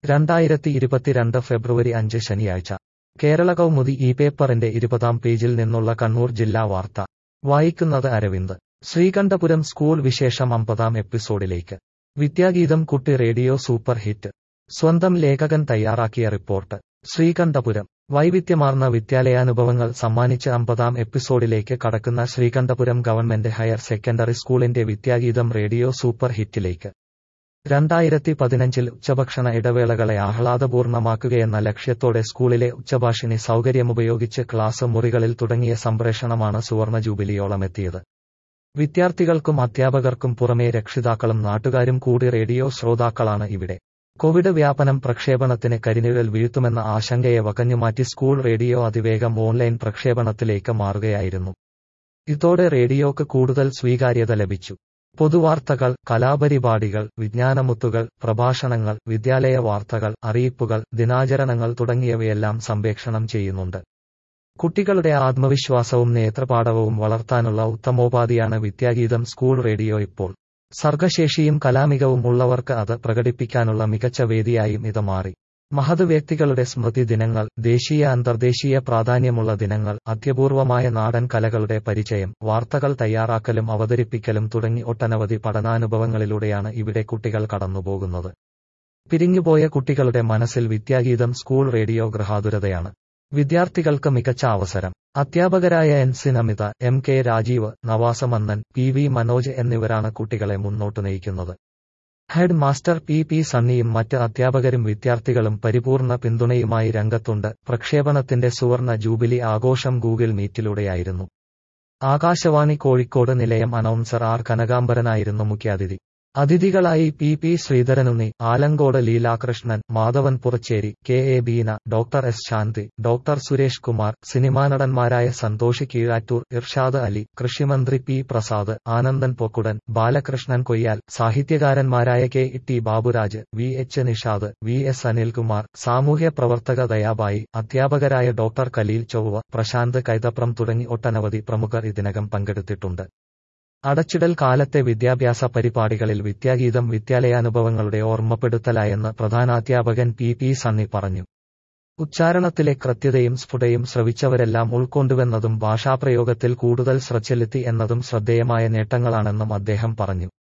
രണ്ടായിരത്തി ഇരുപത്തിരണ്ട് ഫെബ്രുവരി അഞ്ച് ശനിയാഴ്ച കേരള കൗമുദി ഈ പേപ്പറിന്റെ ഇരുപതാം പേജിൽ നിന്നുള്ള കണ്ണൂർ ജില്ലാ വാർത്ത വായിക്കുന്നത് അരവിന്ദ് ശ്രീകണ്ഠപുരം സ്കൂൾ വിശേഷം അമ്പതാം എപ്പിസോഡിലേക്ക് വിദ്യാഗീതം കുട്ടി റേഡിയോ സൂപ്പർ ഹിറ്റ് സ്വന്തം ലേഖകൻ തയ്യാറാക്കിയ റിപ്പോർട്ട് ശ്രീകണ്ഠപുരം വൈവിധ്യമാർന്ന വിദ്യാലയാനുഭവങ്ങൾ സമ്മാനിച്ച് അമ്പതാം എപ്പിസോഡിലേക്ക് കടക്കുന്ന ശ്രീകണ്ഠപുരം ഗവൺമെന്റ് ഹയർ സെക്കൻഡറി സ്കൂളിന്റെ വിദ്യാഗീതം റേഡിയോ സൂപ്പർ ഹിറ്റിലേക്ക് രണ്ടായിരത്തി പതിനഞ്ചിൽ ഉച്ചഭക്ഷണ ഇടവേളകളെ ആഹ്ലാദപൂർണമാക്കുകയെന്ന ലക്ഷ്യത്തോടെ സ്കൂളിലെ ഉച്ചഭാഷിണി സൗകര്യമുപയോഗിച്ച് ക്ലാസ് മുറികളിൽ തുടങ്ങിയ സംപ്രേഷണമാണ് സുവർണ ജൂബിലിയോളമെത്തിയത് വിദ്യാർത്ഥികൾക്കും അധ്യാപകർക്കും പുറമേ രക്ഷിതാക്കളും നാട്ടുകാരും കൂടി റേഡിയോ ശ്രോതാക്കളാണ് ഇവിടെ കോവിഡ് വ്യാപനം പ്രക്ഷേപണത്തിന് കരിനിഴൽ വീഴ്ത്തുമെന്ന ആശങ്കയെ വകഞ്ഞുമാറ്റി സ്കൂൾ റേഡിയോ അതിവേഗം ഓൺലൈൻ പ്രക്ഷേപണത്തിലേക്ക് മാറുകയായിരുന്നു ഇതോടെ റേഡിയോക്ക് കൂടുതൽ സ്വീകാര്യത ലഭിച്ചു പൊതുവാർത്തകൾ കലാപരിപാടികൾ വിജ്ഞാനമുത്തുകൾ പ്രഭാഷണങ്ങൾ വിദ്യാലയ വാർത്തകൾ അറിയിപ്പുകൾ ദിനാചരണങ്ങൾ തുടങ്ങിയവയെല്ലാം സംപ്രേഷണം ചെയ്യുന്നുണ്ട് കുട്ടികളുടെ ആത്മവിശ്വാസവും നേത്രപാഠവും വളർത്താനുള്ള ഉത്തമോപാധിയാണ് വിദ്യാഗീതം സ്കൂൾ റേഡിയോ ഇപ്പോൾ സർഗശേഷിയും കലാമികവും ഉള്ളവർക്ക് അത് പ്രകടിപ്പിക്കാനുള്ള മികച്ച വേദിയായും ഇത് മാറി മഹത് വ്യക്തികളുടെ സ്മൃതി ദിനങ്ങൾ ദേശീയ അന്തർദേശീയ പ്രാധാന്യമുള്ള ദിനങ്ങൾ അത്യപൂർവമായ നാടൻ കലകളുടെ പരിചയം വാർത്തകൾ തയ്യാറാക്കലും അവതരിപ്പിക്കലും തുടങ്ങി ഒട്ടനവധി പഠനാനുഭവങ്ങളിലൂടെയാണ് ഇവിടെ കുട്ടികൾ കടന്നുപോകുന്നത് പിരിഞ്ഞുപോയ കുട്ടികളുടെ മനസ്സിൽ വിദ്യാഗീതം സ്കൂൾ റേഡിയോ ഗൃഹാതുരതയാണ് വിദ്യാർത്ഥികൾക്ക് മികച്ച അവസരം അധ്യാപകരായ N Sinamitha M K Rajeev Navasamannan P V Manoj എന്നിവരാണ് കുട്ടികളെ മുന്നോട്ട് നയിക്കുന്നത് ഹെഡ് മാസ്റ്റർ പി പി സണ്ണിയും മറ്റ് അധ്യാപകരും വിദ്യാർത്ഥികളും പരിപൂർണ പിന്തുണയുമായി രംഗത്തുണ്ട് പ്രക്ഷേപണത്തിന്റെ സുവർണ ജൂബിലി ആഘോഷം ഗൂഗിൾ മീറ്റിലൂടെയായിരുന്നു ആകാശവാണി കോഴിക്കോട് നിലയം അനൗൺസർ ആർ കനകാംബരനായിരുന്നു മുഖ്യാതിഥി അതിഥികളായി P P Sreedharanunni Alankode Leelakrishnan Madhavan Purachery K A Beena doctor S Shanthi doctor Suresh Kumar cinema നടന്മാരായ സന്തോഷ് കീഴാറ്റൂർ ഇർഷാദ് അലി കൃഷിമന്ത്രി പി പ്രസാദ് ആനന്ദൻ പൊക്കുടൻ ബാലകൃഷ്ണൻ കൊയ്യാൽ സാഹിത്യകാരന്മാരായ K T Baburaj V H Nishad V S Anilkumar സാമൂഹ്യ പ്രവർത്തക ദയാബായി അധ്യാപകരായ ഡോക്ടർ കലീൽ ചൊവ്വ പ്രശാന്ത് കൈതപ്രം തുടങ്ങി ഒട്ടനവധി പ്രമുഖർ ഇതിനകം പങ്കെടുത്തിട്ടുണ്ട് അടച്ചിടൽ കാലത്തെ വിദ്യാഭ്യാസ പരിപാടികളിൽ വിദ്യാഗീതം വിദ്യാലയാനുഭവങ്ങളുടെ ഓർമ്മപ്പെടുത്തലായെന്ന് പ്രധാനാധ്യാപകൻ പി പി സണ്ണി പറഞ്ഞു ഉച്ചാരണത്തിലെ കൃത്യതയും സ്ഫുടയും ശ്രവിച്ചവരെല്ലാം ഉൾക്കൊണ്ടുവെന്നതും ഭാഷാപ്രയോഗത്തിൽ കൂടുതൽ ശ്രദ്ധ എന്നതും ശ്രദ്ധേയമായ നേട്ടങ്ങളാണെന്നും അദ്ദേഹം പറഞ്ഞു